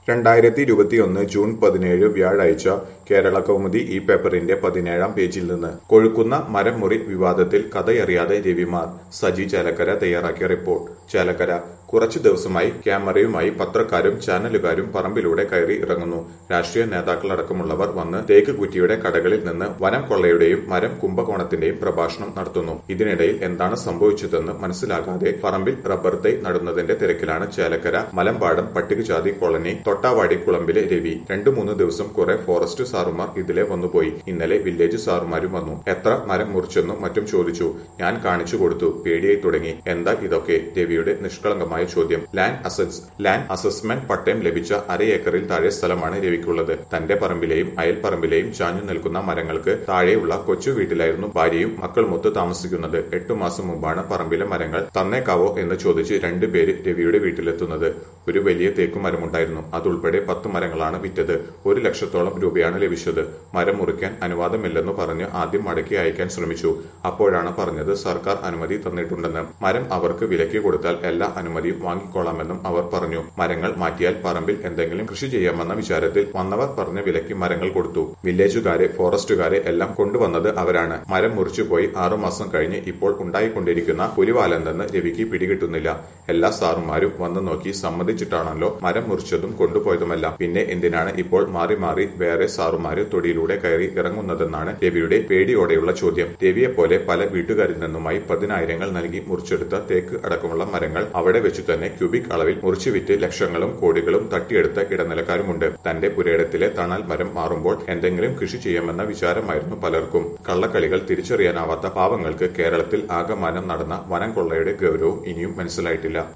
രണ്ടായിരത്തി ഇരുപത്തിയൊന്ന് ജൂൺ പതിനേഴ് വ്യാഴാഴ്ച കേരള കൗമുദി ഈ പേപ്പറിന്റെ പതിനേഴാം പേജിൽ നിന്ന് കൊഴുക്കുന്ന മരം മുറി വിവാദത്തിൽ കഥയറിയാതെ രവിമാർ സജി ചേലക്കര തയ്യാറാക്കിയ റിപ്പോർട്ട് ചേലക്കര കുറച്ചു ദിവസമായി ക്യാമറയുമായി പത്രക്കാരും ചാനലുകാരും പറമ്പിലൂടെ കയറി ഇറങ്ങുന്നു രാഷ്ട്രീയ നേതാക്കളടക്കമുള്ളവർ വന്ന് തേക്ക് കുറ്റിയുടെ കടകളിൽ നിന്ന് വനം കൊള്ളയുടെയും മരം കുംഭകോണത്തിന്റെയും പ്രഭാഷണം നടത്തുന്നു ഇതിനിടയിൽ എന്താണ് സംഭവിച്ചതെന്ന് മനസ്സിലാകാതെ പറമ്പിൽ റബ്ബർ തൈ നടുന്നതിന്റെ തിരക്കിലാണ് ചേലക്കര മലമ്പാടം പട്ടികജാതി കോളനി തൊട്ടാവാടി കുളമ്പിലെ രവി രണ്ടു മൂന്ന് ദിവസം കുറെ ഫോറസ്റ്റ് സാറുമാർ ഇതിലെ വന്നുപോയി ഇന്നലെ വില്ലേജ് സാറുമാരും വന്നു എത്ര മരം മുറിച്ചെന്നും മറ്റും ചോദിച്ചു ഞാൻ കാണിച്ചു കൊടുത്തു പേടിയായി തുടങ്ങി എന്താ ഇതൊക്കെ രവിയുടെ നിഷ്കളങ്കമായ ചോദ്യം ലാൻഡ് അസസ് ലാൻഡ് അസസ്മെന്റ് പട്ടയം ലഭിച്ച അര ഏക്കറിൽ താഴെ സ്ഥലമാണ് രവിക്കുള്ളത് തന്റെ പറമ്പിലെയും അയൽ പറമ്പിലെയും ചാഞ്ഞു നിൽക്കുന്ന മരങ്ങൾക്ക് താഴെയുള്ള കൊച്ചു വീട്ടിലായിരുന്നു ഭാര്യയും മക്കളുമൊത്ത് താമസിക്കുന്നത് എട്ടു മാസം മുമ്പാണ് പറമ്പിലെ മരങ്ങൾ തന്നേക്കാവോ എന്ന് ചോദിച്ച് രണ്ടുപേര് രവിയുടെ വീട്ടിലെത്തുന്നത് ഒരു വലിയ തേക്കുമരമുണ്ടായിരുന്നു അതുൾപ്പെടെ പത്ത് മരങ്ങളാണ് വിറ്റത് ഒരു ലക്ഷത്തോളം രൂപയാണ് ലഭിച്ചത് മരം മുറിക്കാൻ അനുവാദമില്ലെന്ന് പറഞ്ഞ് ആദ്യം മടക്കി അയക്കാൻ ശ്രമിച്ചു അപ്പോഴാണ് പറഞ്ഞത് സർക്കാർ അനുമതി തന്നിട്ടുണ്ടെന്ന് മരം അവർക്ക് വിലയ്ക്ക് കൊടുത്താൽ എല്ലാ അനുമതിയും വാങ്ങിക്കൊള്ളാമെന്നും അവർ പറഞ്ഞു മരങ്ങൾ മാറ്റിയാൽ പറമ്പിൽ എന്തെങ്കിലും കൃഷി ചെയ്യാമെന്ന വിചാരത്തിൽ വന്നവർ പറഞ്ഞ വിലയ്ക്ക് മരങ്ങൾ കൊടുത്തു വില്ലേജുകാരെ ഫോറസ്റ്റുകാരെ എല്ലാം കൊണ്ടുവന്നത് അവരാണ് മരം മുറിച്ചുപോയി ആറുമാസം കഴിഞ്ഞ് ഇപ്പോൾ ഉണ്ടായിക്കൊണ്ടിരിക്കുന്ന പുലിവാലെന്തെന്ന് രവിക്ക് പിടികിട്ടുന്നില്ല എല്ലാ സാറുമാരും വന്നു നോക്കി സമ്മതിച്ചിട്ടാണല്ലോ മരം മുറിച്ചതും കൊണ്ടുപോയതുമെല്ലാം പിന്നെ എന്തിനാണ് ഇപ്പോൾ മാറി മാറി വേറെ സാറുമാര് തൊടിയിലൂടെ കയറി ഇറങ്ങുന്നതെന്നാണ് രവിയുടെ പേടിയോടെയുള്ള ചോദ്യം രവിയെ പോലെ പല വീട്ടുകാരിൽ നിന്നുമായി പതിനായിരങ്ങൾ നൽകി മുറിച്ചെടുത്ത തേക്ക് അടക്കമുള്ള മരങ്ങൾ അവിടെ വെച്ചു തന്നെ ക്യൂബിക് അളവിൽ മുറിച്ചു വിറ്റ് ലക്ഷങ്ങളും കോടികളും തട്ടിയെടുത്ത ഇടനിലക്കാരുമുണ്ട് തന്റെ പുരയിടത്തിലെ തണൽ മരം മാറുമ്പോൾ എന്തെങ്കിലും കൃഷി ചെയ്യാമെന്ന വിചാരമായിരുന്നു പലർക്കും കള്ളക്കളികൾ തിരിച്ചറിയാനാവാത്ത പാവങ്ങൾക്ക് കേരളത്തിൽ ആകമാനം നടന്ന വനം കൊള്ളയുടെ ഗൗരവം ഇനിയും മനസ്സിലായിട്ടില്ല